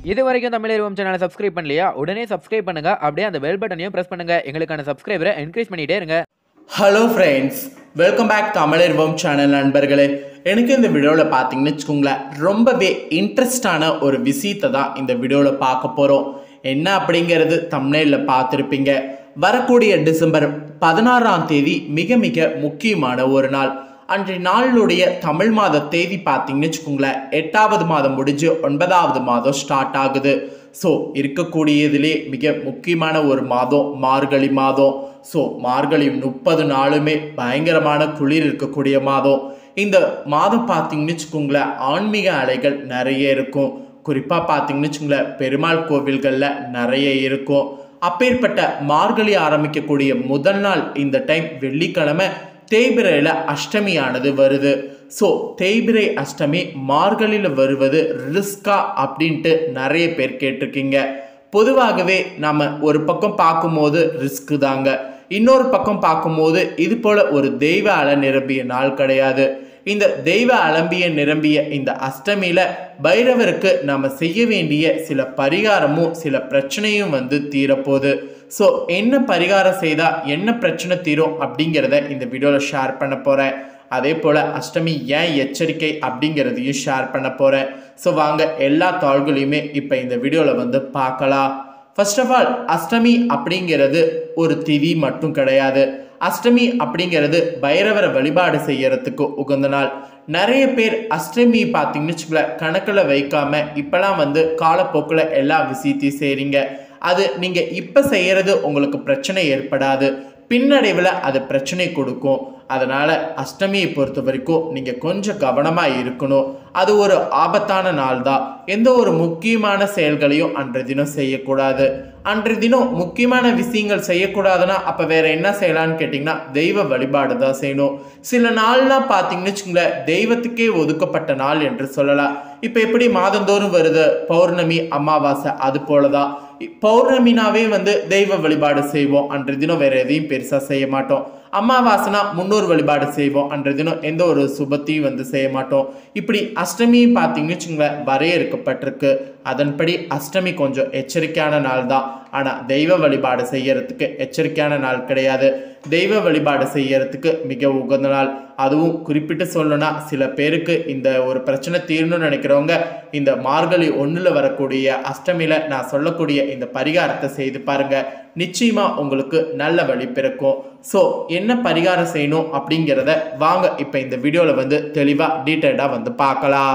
இது வரைக்கும் தமிழ் சேனலை சப்ஸ்கிரைப் பண்ணலையா உடனே சப்ஸ்கிரைப் பண்ணுங்க அப்படியே அந்த பெல் பட்டனையும் பிரஸ் பண்ணுங்க எங்களுக்கான சப்ஸ்கிரைபரை என்கரேஜ் பண்ணிட்டே இருங்க ஹலோ ஃப்ரெண்ட்ஸ் வெல்கம் பேக் தமிழர்வம் சேனல் நண்பர்களே எனக்கு இந்த வீடியோவில் பார்த்தீங்கன்னு வச்சுக்கோங்களேன் ரொம்பவே இன்ட்ரெஸ்டான ஒரு விஷயத்தை தான் இந்த வீடியோவில் பார்க்க போகிறோம் என்ன அப்படிங்கிறது தமிழில் பார்த்துருப்பீங்க வரக்கூடிய டிசம்பர் பதினாறாம் தேதி மிக மிக முக்கியமான ஒரு நாள் அன்றைய நாளுடைய தமிழ் மாத தேதி பார்த்தீங்கன்னு வச்சுக்கோங்களேன் எட்டாவது மாதம் முடிஞ்சு ஒன்பதாவது மாதம் ஸ்டார்ட் ஆகுது ஸோ இருக்கக்கூடியதிலே மிக முக்கியமான ஒரு மாதம் மார்கழி மாதம் ஸோ மார்கழி முப்பது நாளுமே பயங்கரமான குளிர் இருக்கக்கூடிய மாதம் இந்த மாதம் பார்த்தீங்கன்னு வச்சுக்கோங்களேன் ஆன்மீக அலைகள் நிறைய இருக்கும் குறிப்பாக பார்த்தீங்கன்னு வச்சுக்கோங்களேன் பெருமாள் கோவில்களில் நிறைய இருக்கும் அப்பேற்பட்ட மார்கழி ஆரம்பிக்கக்கூடிய முதல் நாள் இந்த டைம் வெள்ளிக்கிழமை தேய்பிரையில் அஷ்டமியானது வருது ஸோ தேய்பிரை அஷ்டமி மார்கழியில் வருவது ரிஸ்கா அப்படின்ட்டு நிறைய பேர் கேட்டிருக்கீங்க பொதுவாகவே நம்ம ஒரு பக்கம் பார்க்கும்போது ரிஸ்க்கு தாங்க இன்னொரு பக்கம் பார்க்கும்போது இது போல ஒரு தெய்வ அல நிரம்பிய நாள் கிடையாது இந்த தெய்வ அலம்பிய நிரம்பிய இந்த அஷ்டமியில பைரவருக்கு நம்ம செய்ய வேண்டிய சில பரிகாரமும் சில பிரச்சனையும் வந்து தீரப்போகுது ஸோ என்ன பரிகாரம் செய்தால் என்ன பிரச்சனை தீரும் அப்படிங்கிறத இந்த வீடியோவில் ஷேர் பண்ண போகிறேன் அதே போல் அஷ்டமி ஏன் எச்சரிக்கை அப்படிங்கிறதையும் ஷேர் பண்ண போகிறேன் ஸோ வாங்க எல்லா தாள்களையுமே இப்போ இந்த வீடியோவில் வந்து பார்க்கலாம் ஃபர்ஸ்ட் ஆஃப் ஆல் அஷ்டமி அப்படிங்கிறது ஒரு திதி மட்டும் கிடையாது அஷ்டமி அப்படிங்கிறது பைரவரை வழிபாடு செய்யறதுக்கு உகந்த நாள் நிறைய பேர் அஷ்டமி பார்த்தீங்கன்னு வச்சுக்கோங்களேன் கணக்கில் வைக்காம இப்போலாம் வந்து காலப்போக்கில் எல்லா விஷயத்தையும் செய்கிறீங்க அது நீங்கள் இப்போ செய்கிறது உங்களுக்கு பிரச்சனை ஏற்படாது பின்னடைவில் அது பிரச்சனை கொடுக்கும் அதனால் அஷ்டமியை பொறுத்த வரைக்கும் நீங்கள் கொஞ்சம் கவனமாக இருக்கணும் அது ஒரு ஆபத்தான நாள் தான் எந்த ஒரு முக்கியமான செயல்களையும் அன்றைய தினம் செய்யக்கூடாது அன்றைய தினம் முக்கியமான விஷயங்கள் செய்யக்கூடாதுன்னா அப்போ வேற என்ன செய்யலாம்னு கேட்டிங்கன்னா தெய்வ வழிபாடு தான் செய்யணும் சில நாள்லாம் பார்த்தீங்கன்னு வச்சுங்களேன் தெய்வத்துக்கே ஒதுக்கப்பட்ட நாள் என்று சொல்லலாம் இப்போ எப்படி மாதந்தோறும் வருது பௌர்ணமி அமாவாசை அது போல தான் பௌர்ணமினாவே வந்து தெய்வ வழிபாடு செய்வோம் அன்றைய தினம் வேற எதையும் பெருசாக செய்ய மாட்டோம் அமாவாசைனா முன்னோர் வழிபாடு செய்வோம் அன்றைய தினம் எந்த ஒரு சுபத்தையும் வந்து செய்ய மாட்டோம் இப்படி அஷ்டமி பார்த்தீங்கன்னு வச்சுங்களேன் வரையறுக்கப்பட்டிருக்கு அதன்படி அஷ்டமி கொஞ்சம் எச்சரிக்கையான நாள் தான் ஆனால் தெய்வ வழிபாடு செய்யறதுக்கு எச்சரிக்கையான நாள் கிடையாது தெய்வ வழிபாடு செய்யறதுக்கு மிக உகந்த நாள் அதுவும் குறிப்பிட்டு சொல்லணும்னா சில பேருக்கு இந்த ஒரு பிரச்சனை தீரணும்னு நினைக்கிறவங்க இந்த மார்கழி ஒன்றில் வரக்கூடிய அஷ்டமியில் நான் சொல்லக்கூடிய இந்த பரிகாரத்தை செய்து பாருங்க நிச்சயமா உங்களுக்கு நல்ல வழி பிறக்கும் ஸோ என்ன பரிகாரம் செய்யணும் அப்படிங்கிறத வாங்க இப்போ இந்த வீடியோவில் வந்து தெளிவாக டீட்டெயிலாக வந்து பார்க்கலாம்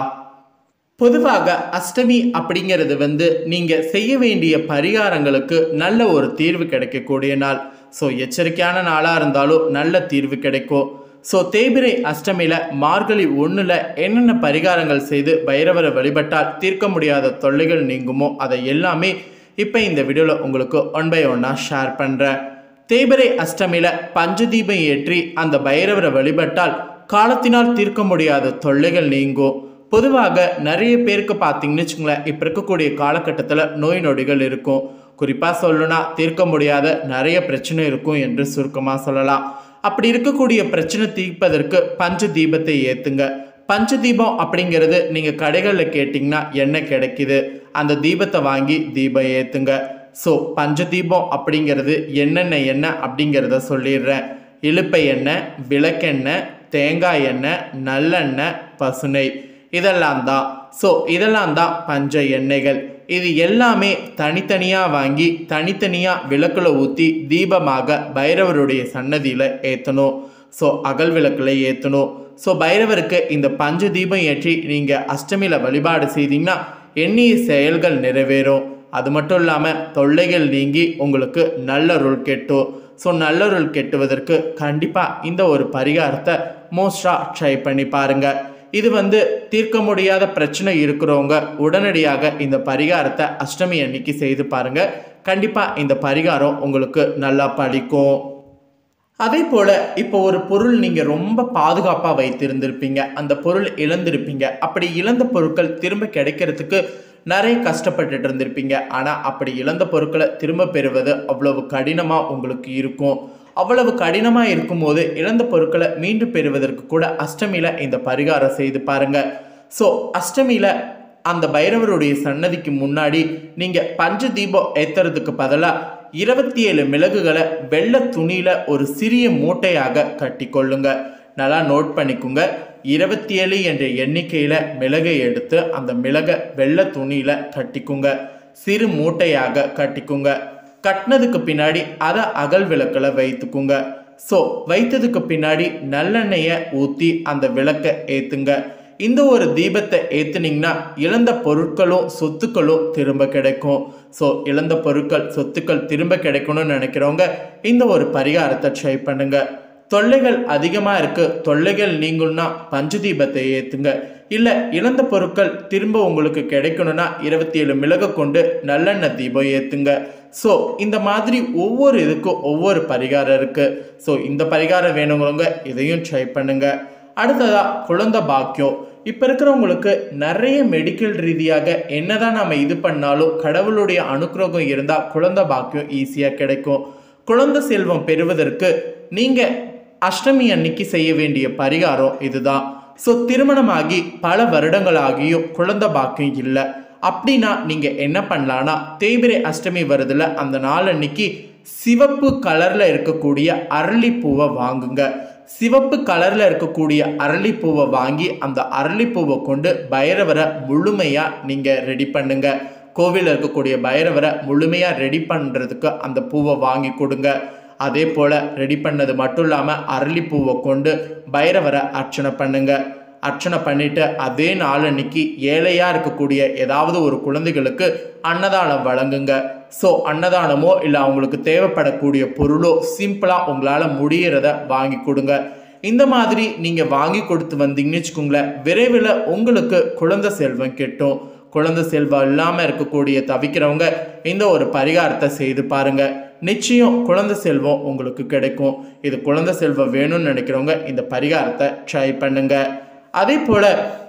பொதுவாக அஷ்டமி அப்படிங்கிறது வந்து நீங்கள் செய்ய வேண்டிய பரிகாரங்களுக்கு நல்ல ஒரு தீர்வு கிடைக்கக்கூடிய நாள் ஸோ எச்சரிக்கையான நாளாக இருந்தாலும் நல்ல தீர்வு கிடைக்கும் ஸோ தேய்பிரை அஷ்டமியில் மார்கழி ஒன்றில் என்னென்ன பரிகாரங்கள் செய்து பைரவரை வழிபட்டால் தீர்க்க முடியாத தொல்லைகள் நீங்குமோ அதை எல்லாமே இப்போ இந்த வீடியோவில் உங்களுக்கு ஒன் பை ஒன்னாக ஷேர் பண்ணுறேன் தேய்பிரை அஷ்டமியில் பஞ்சதீபம் ஏற்றி அந்த பைரவரை வழிபட்டால் காலத்தினால் தீர்க்க முடியாத தொல்லைகள் நீங்கும் பொதுவாக நிறைய பேருக்கு பார்த்தீங்கன்னு வச்சுங்களேன் இப்போ இருக்கக்கூடிய காலகட்டத்தில் நோய் நொடிகள் இருக்கும் குறிப்பாக சொல்லணும்னா தீர்க்க முடியாத நிறைய பிரச்சனை இருக்கும் என்று சுருக்கமாக சொல்லலாம் அப்படி இருக்கக்கூடிய பிரச்சனை தீர்ப்பதற்கு பஞ்ச தீபத்தை ஏற்றுங்க பஞ்ச தீபம் அப்படிங்கிறது நீங்கள் கடைகளில் கேட்டிங்கன்னா எண்ணெய் கிடைக்குது அந்த தீபத்தை வாங்கி தீபம் ஏற்றுங்க ஸோ பஞ்ச தீபம் அப்படிங்கிறது என்னென்ன எண்ணெய் அப்படிங்கிறத சொல்லிடுறேன் இழுப்பை எண்ணெய் விளக்கெண்ணெய் தேங்காய் எண்ணெய் நல்லெண்ணெய் பசுனை இதெல்லாம் தான் ஸோ இதெல்லாம் தான் பஞ்ச எண்ணெய்கள் இது எல்லாமே தனித்தனியாக வாங்கி தனித்தனியாக விளக்கில் ஊற்றி தீபமாக பைரவருடைய சன்னதியில் ஏற்றணும் ஸோ அகல் விளக்கில் ஏற்றணும் ஸோ பைரவருக்கு இந்த பஞ்ச தீபம் ஏற்றி நீங்கள் அஷ்டமியில் வழிபாடு செய்தீங்கன்னா எண்ணிய செயல்கள் நிறைவேறும் அது மட்டும் இல்லாமல் தொல்லைகள் நீங்கி உங்களுக்கு நல்லருள் கெட்டும் ஸோ நல்லருள் கெட்டுவதற்கு கண்டிப்பாக இந்த ஒரு பரிகாரத்தை மோஸ்டாக ட்ரை பண்ணி பாருங்கள் இது வந்து தீர்க்க முடியாத பிரச்சனை இருக்கிறவங்க உடனடியாக இந்த பரிகாரத்தை அஷ்டமி அன்னைக்கு செய்து பாருங்க கண்டிப்பாக இந்த பரிகாரம் உங்களுக்கு நல்லா பழிக்கும் அதே போல் இப்போ ஒரு பொருள் நீங்கள் ரொம்ப பாதுகாப்பாக வைத்திருந்திருப்பீங்க அந்த பொருள் இழந்திருப்பீங்க அப்படி இழந்த பொருட்கள் திரும்ப கிடைக்கிறதுக்கு நிறைய கஷ்டப்பட்டுட்டு இருந்திருப்பீங்க ஆனால் அப்படி இழந்த பொருட்களை திரும்ப பெறுவது அவ்வளவு கடினமாக உங்களுக்கு இருக்கும் அவ்வளவு கடினமாக இருக்கும்போது இழந்த பொருட்களை மீண்டும் பெறுவதற்கு கூட அஷ்டமியில் இந்த பரிகாரம் செய்து பாருங்க ஸோ அஷ்டமியில் அந்த பைரவருடைய சன்னதிக்கு முன்னாடி நீங்கள் பஞ்ச தீபம் ஏற்றுறதுக்கு பதிலாக இருபத்தி ஏழு மிளகுகளை வெள்ளை துணியில் ஒரு சிறிய மூட்டையாக கட்டி கொள்ளுங்க நல்லா நோட் பண்ணிக்கோங்க இருபத்தி ஏழு என்ற எண்ணிக்கையில் மிளகை எடுத்து அந்த மிளகை வெள்ளை துணியில் கட்டிக்குங்க சிறு மூட்டையாக கட்டிக்குங்க கட்டினதுக்கு பின்னாடி அதை அகல் விளக்கில் வைத்துக்குங்க ஸோ வைத்ததுக்கு பின்னாடி நல்லெண்ணெயை ஊற்றி அந்த விளக்கை ஏற்றுங்க இந்த ஒரு தீபத்தை ஏற்றுனீங்கன்னா இழந்த பொருட்களும் சொத்துக்களும் திரும்ப கிடைக்கும் ஸோ இழந்த பொருட்கள் சொத்துக்கள் திரும்ப கிடைக்கணும்னு நினைக்கிறவங்க இந்த ஒரு பரிகாரத்தை ட்ரை பண்ணுங்க தொல்லைகள் அதிகமாக இருக்கு தொல்லைகள் நீங்கும்னா பஞ்சு தீபத்தை ஏற்றுங்க இல்லை இழந்த பொருட்கள் திரும்ப உங்களுக்கு கிடைக்கணும்னா இருபத்தி ஏழு மிளகை கொண்டு நல்லெண்ணெய் தீபம் ஏற்றுங்க ஸோ இந்த மாதிரி ஒவ்வொரு இதுக்கும் ஒவ்வொரு பரிகாரம் இருக்குது ஸோ இந்த பரிகாரம் வேணுங்கிறவங்க இதையும் ட்ரை பண்ணுங்க அடுத்ததா குழந்தை பாக்கியம் இப்போ இருக்கிறவங்களுக்கு நிறைய மெடிக்கல் ரீதியாக என்னதான் நம்ம இது பண்ணாலும் கடவுளுடைய அனுக்கிரகம் இருந்தால் குழந்தை பாக்கியம் ஈஸியாக கிடைக்கும் குழந்தை செல்வம் பெறுவதற்கு நீங்கள் அஷ்டமி அன்னைக்கு செய்ய வேண்டிய பரிகாரம் இதுதான் ஸோ திருமணமாகி பல வருடங்களாகியும் குழந்தை பாக்கியம் இல்லை அப்படின்னா நீங்கள் என்ன பண்ணலான்னா தேய்பிரை அஷ்டமி வருதுல அந்த நாள் அன்னைக்கு சிவப்பு கலரில் இருக்கக்கூடிய அரளிப்பூவை வாங்குங்க சிவப்பு கலரில் இருக்கக்கூடிய அரளிப்பூவை வாங்கி அந்த அரளிப்பூவை கொண்டு பைரவரை முழுமையாக நீங்கள் ரெடி பண்ணுங்க கோவிலில் இருக்கக்கூடிய பைரவரை முழுமையாக ரெடி பண்ணுறதுக்கு அந்த பூவை வாங்கி கொடுங்க அதே போல் ரெடி பண்ணது மட்டும் இல்லாமல் அரளிப்பூவை கொண்டு பைரவரை அர்ச்சனை பண்ணுங்க அர்ச்சனை பண்ணிட்டு அதே நாளன்னைக்கு ஏழையாக இருக்கக்கூடிய ஏதாவது ஒரு குழந்தைகளுக்கு அன்னதானம் வழங்குங்க ஸோ அன்னதானமோ இல்லை அவங்களுக்கு தேவைப்படக்கூடிய பொருளோ சிம்பிளாக உங்களால் முடியறத வாங்கி கொடுங்க இந்த மாதிரி நீங்கள் வாங்கி கொடுத்து வந்தீங்கன்னு வச்சுக்கோங்களேன் விரைவில் உங்களுக்கு குழந்தை செல்வம் கிட்டும் குழந்தை செல்வம் இல்லாமல் இருக்கக்கூடிய தவிக்கிறவங்க இந்த ஒரு பரிகாரத்தை செய்து பாருங்க நிச்சயம் குழந்தை செல்வம் உங்களுக்கு கிடைக்கும் இது குழந்தை செல்வம் வேணும்னு நினைக்கிறவங்க இந்த பரிகாரத்தை ட்ரை பண்ணுங்க அதே போல்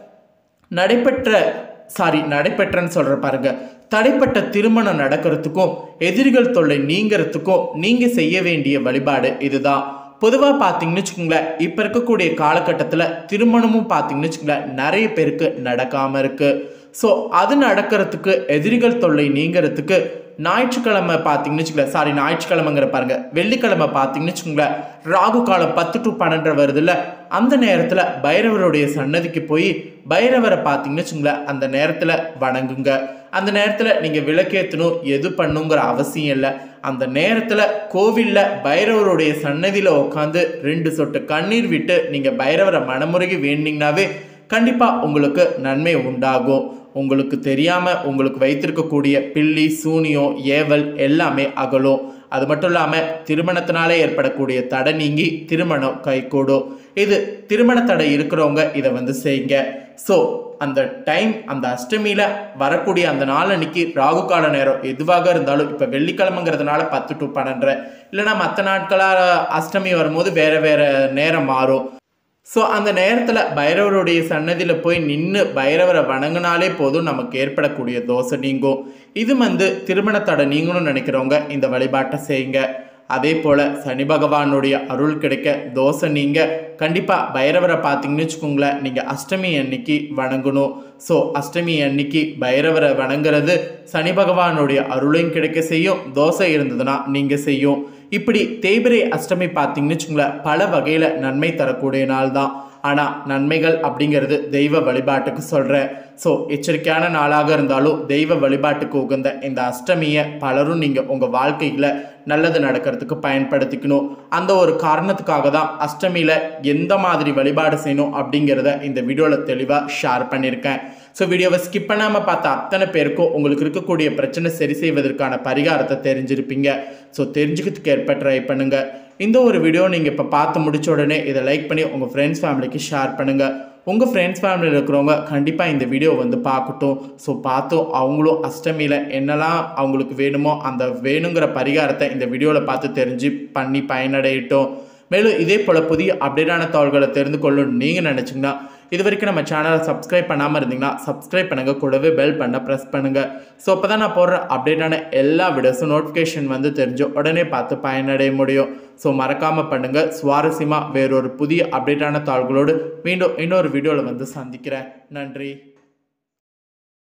நடைபெற்ற சாரி நடைபெற்றன்னு சொல்கிற பாருங்க தடைப்பட்ட திருமணம் நடக்கிறதுக்கும் எதிரிகள் தொல்லை நீங்கிறதுக்கும் நீங்கள் செய்ய வேண்டிய வழிபாடு இதுதான் பொதுவாக பார்த்தீங்கன்னு வச்சுக்கோங்களேன் இப்போ இருக்கக்கூடிய காலகட்டத்தில் திருமணமும் பார்த்தீங்கன்னு வச்சுக்கோங்களேன் நிறைய பேருக்கு நடக்காமல் இருக்குது ஸோ அது நடக்கிறதுக்கு எதிரிகள் தொல்லை நீங்கிறதுக்கு ஞாயிற்றுக்கிழமை பார்த்தீங்கன்னு வச்சுக்கோங்களேன் சாரி ஞாயிற்றுக்கிழமைங்கிற பாருங்க வெள்ளிக்கிழமை பார்த்தீங்கன்னு வச்சுக்கோங்களேன் ராகு காலம் பத்து டு பன்னெண்டு வருதுல்ல அந்த நேரத்தில் பைரவருடைய சன்னதிக்கு போய் பைரவரை பார்த்தீங்கன்னு வச்சுக்கோங்களேன் அந்த நேரத்தில் வணங்குங்க அந்த நேரத்தில் நீங்கள் விளக்கேற்றணும் எது பண்ணுங்கிற அவசியம் இல்லை அந்த நேரத்தில் கோவிலில் பைரவருடைய சன்னதியில் உட்காந்து ரெண்டு சொட்டு கண்ணீர் விட்டு நீங்கள் பைரவரை மனமுருகி வேண்டிங்கனாவே கண்டிப்பாக உங்களுக்கு நன்மை உண்டாகும் உங்களுக்கு தெரியாமல் உங்களுக்கு வைத்திருக்கக்கூடிய பில்லி சூனியம் ஏவல் எல்லாமே அகலும் அது மட்டும் இல்லாமல் திருமணத்தினாலே ஏற்படக்கூடிய தடை நீங்கி திருமணம் கைகூடும் இது திருமண தடை இருக்கிறவங்க இதை வந்து செய்யுங்க ஸோ அந்த டைம் அந்த அஷ்டமியில் வரக்கூடிய அந்த நாள் அன்னைக்கு ராகு கால நேரம் எதுவாக இருந்தாலும் இப்போ வெள்ளிக்கிழமைங்கிறதுனால பத்து டு பன்னெண்டரை இல்லைனா மற்ற நாட்களாக அஷ்டமி வரும்போது வேறு வேறு நேரம் மாறும் ஸோ அந்த நேரத்தில் பைரவருடைய சன்னதியில் போய் நின்று பைரவரை வணங்கினாலே போதும் நமக்கு ஏற்படக்கூடிய தோசை நீங்கும் இது வந்து திருமண தடை நீங்கணும்னு நினைக்கிறவங்க இந்த வழிபாட்டை செய்யுங்க அதே போல் சனி பகவானுடைய அருள் கிடைக்க தோசை நீங்கள் கண்டிப்பாக பைரவரை பார்த்தீங்கன்னு வச்சுக்கோங்களேன் நீங்கள் அஷ்டமி அன்னைக்கு வணங்கணும் ஸோ அஷ்டமி அன்னைக்கு பைரவரை வணங்குறது சனி பகவானுடைய அருளையும் கிடைக்க செய்யும் தோசை இருந்ததுன்னா நீங்கள் செய்யும் இப்படி தேய்பிரை அஷ்டமி பார்த்தீங்கன்னு வச்சுக்கோங்களேன் பல வகையில் நன்மை தரக்கூடிய நாள் தான் ஆனால் நன்மைகள் அப்படிங்கிறது தெய்வ வழிபாட்டுக்கு சொல்கிறேன் ஸோ எச்சரிக்கையான நாளாக இருந்தாலும் தெய்வ வழிபாட்டுக்கு உகந்த இந்த அஷ்டமியை பலரும் நீங்கள் உங்கள் வாழ்க்கையில் நல்லது நடக்கிறதுக்கு பயன்படுத்திக்கணும் அந்த ஒரு காரணத்துக்காக தான் அஷ்டமியில் எந்த மாதிரி வழிபாடு செய்யணும் அப்படிங்கிறத இந்த வீடியோவில் தெளிவாக ஷேர் பண்ணியிருக்கேன் ஸோ வீடியோவை ஸ்கிப் பண்ணாமல் பார்த்த அத்தனை பேருக்கும் உங்களுக்கு இருக்கக்கூடிய பிரச்சனை சரி செய்வதற்கான பரிகாரத்தை தெரிஞ்சிருப்பீங்க ஸோ தெரிஞ்சுக்கிறதுக்கு ஏற்ப ட்ரை பண்ணுங்கள் இந்த ஒரு வீடியோ நீங்கள் இப்போ பார்த்து முடிச்ச உடனே இதை லைக் பண்ணி உங்கள் ஃப்ரெண்ட்ஸ் ஃபேமிலிக்கு ஷேர் பண்ணுங்கள் உங்கள் ஃப்ரெண்ட்ஸ் ஃபேமிலியில் இருக்கிறவங்க கண்டிப்பாக இந்த வீடியோ வந்து பார்க்கட்டும் ஸோ பார்த்தும் அவங்களும் அஷ்டமியில் என்னெல்லாம் அவங்களுக்கு வேணுமோ அந்த வேணுங்கிற பரிகாரத்தை இந்த வீடியோவில் பார்த்து தெரிஞ்சு பண்ணி பயனடையட்டும் மேலும் இதே போல் புதிய அப்டேட்டான தகவல்களை தெரிந்து கொள்ளணும்னு நீங்கள் நினச்சிங்கன்னா இது வரைக்கும் நம்ம சேனலை சப்ஸ்கிரைப் பண்ணாமல் இருந்தீங்கன்னா சப்ஸ்கிரைப் பண்ணுங்கள் கூடவே பெல் பண்ண ப்ரெஸ் பண்ணுங்கள் ஸோ அப்போ தான் நான் போடுற அப்டேட்டான எல்லா வீடியோஸும் நோட்டிஃபிகேஷன் வந்து தெரிஞ்சு உடனே பார்த்து பயனடைய முடியும் ஸோ மறக்காமல் பண்ணுங்கள் சுவாரஸ்யமாக வேறொரு புதிய அப்டேட்டான தாள்களோடு மீண்டும் இன்னொரு வீடியோவில் வந்து சந்திக்கிறேன் நன்றி